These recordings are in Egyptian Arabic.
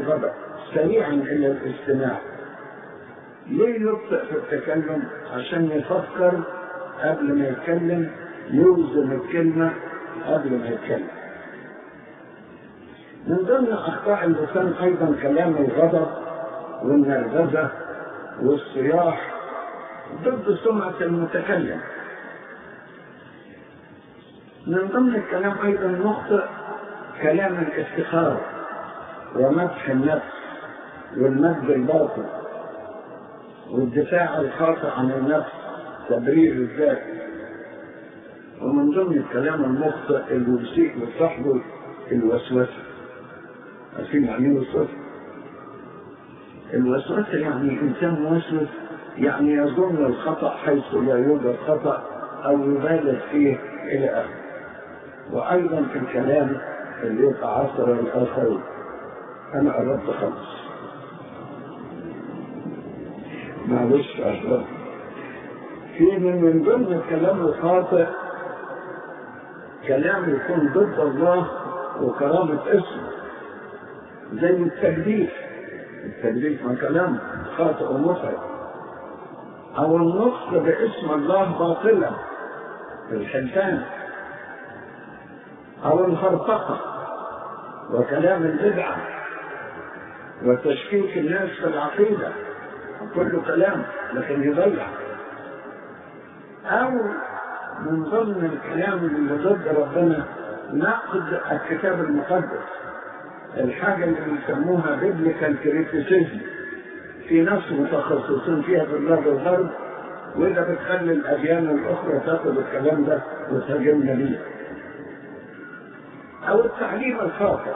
الغضب سريعا إلى الاستماع ليه يبطئ في التكلم عشان يفكر قبل ما يتكلم يوزن الكلمة قبل ما يتكلم من ضمن أخطاء اللسان أيضا كلام الغضب والنرجسة والصياح ضد سمعة المتكلم من ضمن الكلام أيضا نخطئ كلام الافتخار ومدح النفس والمجد الباطل والدفاع الخاطئ عن النفس تبرير الذات ومن ضمن الكلام المخطئ اللي يسيء لصاحبه الوسوسه عارفين يعني ايه وسوسه؟ الوسوسه يعني انسان موسوس يعني يظن الخطا حيث لا يوجد خطا او يبالغ فيه الى اخره وايضا في الكلام اللي يتعاصر الاخرين انا قربت خلص معلش أشرف في من, من ضمن الكلام الخاطئ كلام يكون ضد الله وكرامة اسمه زي التجديف التجديف ما كلام خاطئ ومتعب أو النطق باسم الله باطلا الحلفان أو الهرطقة وكلام البدعة وتشكيك الناس في العقيدة كله كلام لكن يضيع او من ضمن الكلام اللي ضد ربنا نقد الكتاب المقدس الحاجة اللي بيسموها بيبليكال كريتيسيزم في ناس متخصصين فيها في البلاد الغرب وإذا بتخلي الأديان الأخرى تاخد الكلام ده وتهاجمنا بيه أو التعليم الخاطئ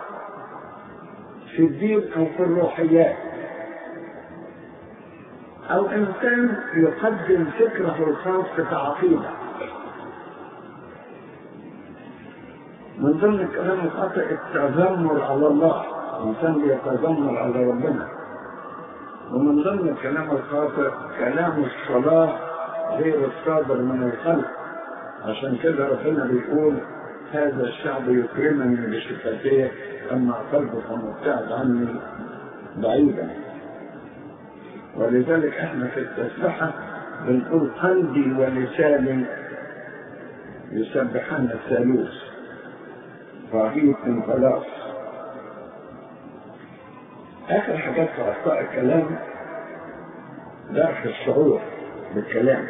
في الدين أو في الروحيات أو إنسان يقدم فكره الخاص كعقيدة من ضمن الكلام الخاطئ التذمر على الله الإنسان بيتذمر على ربنا ومن ضمن الكلام الخاطئ كلام الصلاة غير الصادر من الخلق عشان كده ربنا بيقول هذا الشعب يكرمني بشفتيه أما قلبه فمبتعد عني بعيدا ولذلك احنا في التسبحة بنقول قلبي ولساني يسبحان الثالوث رهيب من خلاص اخر حاجات في اخطاء الكلام جرح الشعور بالكلام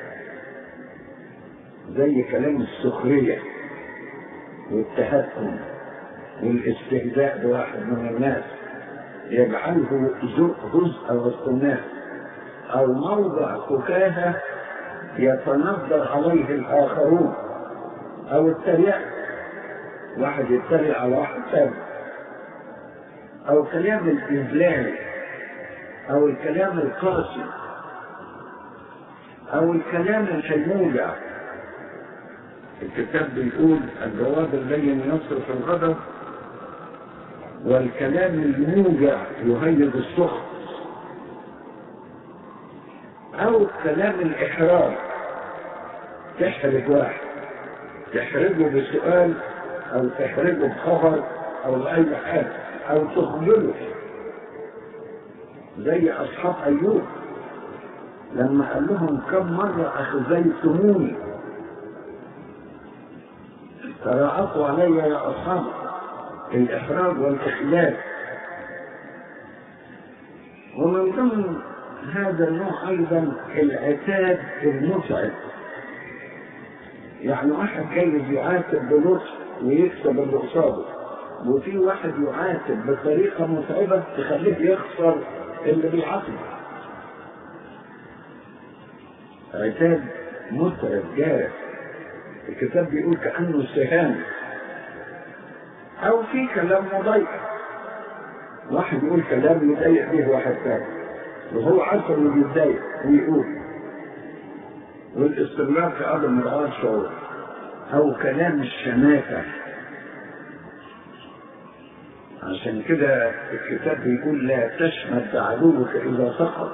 زي كلام السخرية والتهكم والاستهزاء بواحد من الناس يجعله جزء وسط الناس او موضع فكاهه يتنظر عليه الاخرون او التريقه واحد يتريق على واحد ثاني او كلام الاذلال او الكلام القاسي او الكلام الشيوع الكتاب بيقول الجواب اللين يصرف الغضب والكلام الموجع يهيج السخط او كلام الاحراج تحرج واحد تحرجه بسؤال او تحرجه بخبر او باي حاجه او تخجله زي اصحاب ايوب لما قال لهم كم مره اخزيتموني تراعقوا علي يا اصحابي الإحراج والإخلال ومن ضمن هذا النوع أيضا العتاب المتعب يعني واحد جايز يعاتب بلطف ويكسب اللي قصاده وفي واحد يعاتب بطريقة متعبة تخليه يخسر اللي بيعاتبه عتاب متعب جارح الكتاب بيقول كأنه سهام او في كلام مضايق واحد يقول كلام يضايق به واحد ثاني وهو عارف انه بيتضايق ويقول والاستمرار في عدم مراعاة شعور او كلام الشماتة عشان كده الكتاب بيقول لا تشمت عدوك اذا سقط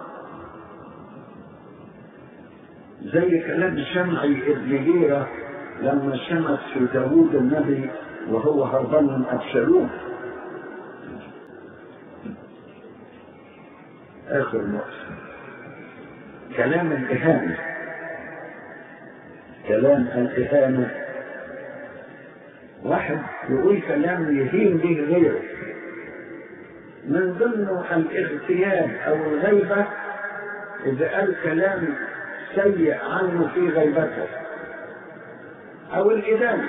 زي كلام شمعي ابن جيرة لما شمت في داوود النبي وهو هربان من أبشالوم آخر نقطة كلام الإهانة كلام الإهانة واحد يقول كلام يهين به غيره من ضمنه الاغتياب أو الغيبة إذا قال كلام سيء عنه في غيبته أو الإدانة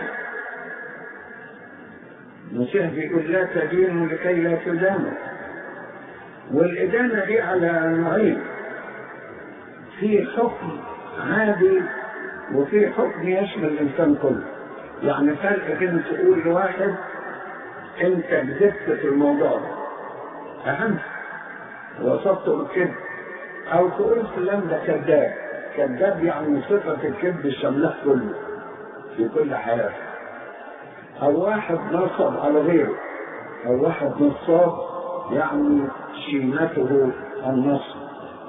المسيح بيقول لا تدينوا لكي لا تدانوا والإدانة دي على نوعين في حكم عادي وفي حكم يشمل الإنسان كله يعني فرق كده تقول لواحد أنت كذبت في الموضوع ده أهم وصفته بالكذب أو تقول فلان ده كذاب كذاب يعني صفة الكذب الشملة كله في كل حياته أو واحد نصب على غيره أو واحد نصاب يعني شيمته النصب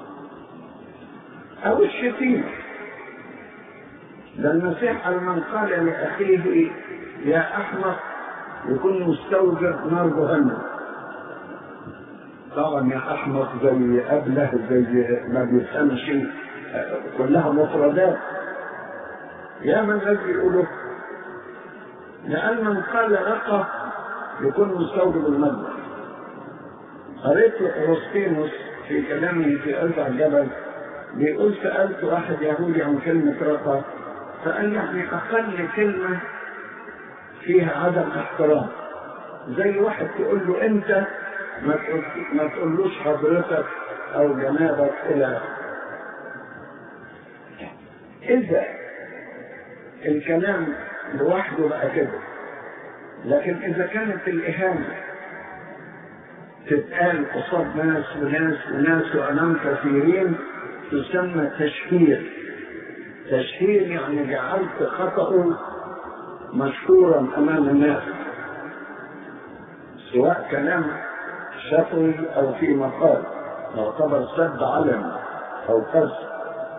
أو الشتيمة ده المسيح من قال لأخيه يا أحمق يكون مستوجب نار جهنم طبعا يا أحمق زي أبله زي ما بيفهمش كلها مفردات يا من الذي يقوله لأن من قال رقة يكون مستوجب المادة قريت أغسطينوس في كلامه في أربع جبل بيقول سألت واحد يهودي عن كلمة رقة فقال يعني أقل كلمة فيها عدم احترام زي واحد تقول له أنت ما ما تقولوش حضرتك أو جنابك إلى إذا الكلام لوحده بقى كده لكن إذا كانت الإهانة تتقال قصاد ناس وناس وناس وأمام كثيرين تسمى تشهير تشهير يعني جعلت خطأه مشهورا أمام الناس سواء كلام شفوي أو في مقال يعتبر سد علم أو قصد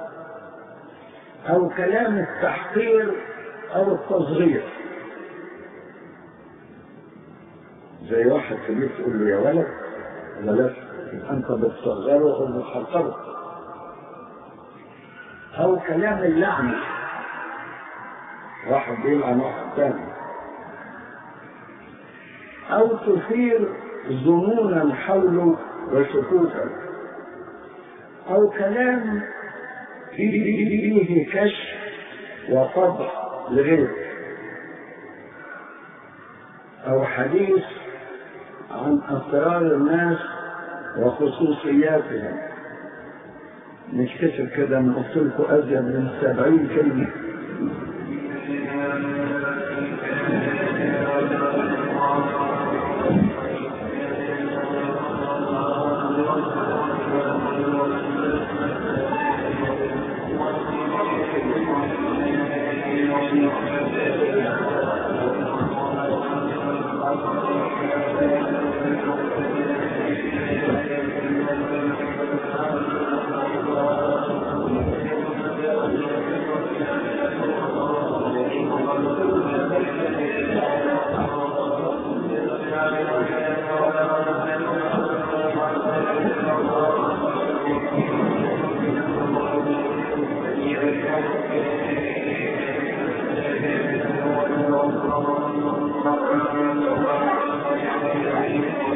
أو كلام التحقير أو التصغير زي واحد كبير تقول له يا ولد بلاش أنت بتصغره أو بتحقره أو كلام اللعنة واحد بيلعن واحد تاني أو تثير ظنونا حوله وشكوكا أو كلام فيه كشف وفضح لغيره أو حديث عن أسرار الناس وخصوصياتهم نكتشف كده أنا قلت لكم أزيد من سبعين كلمة Thank you.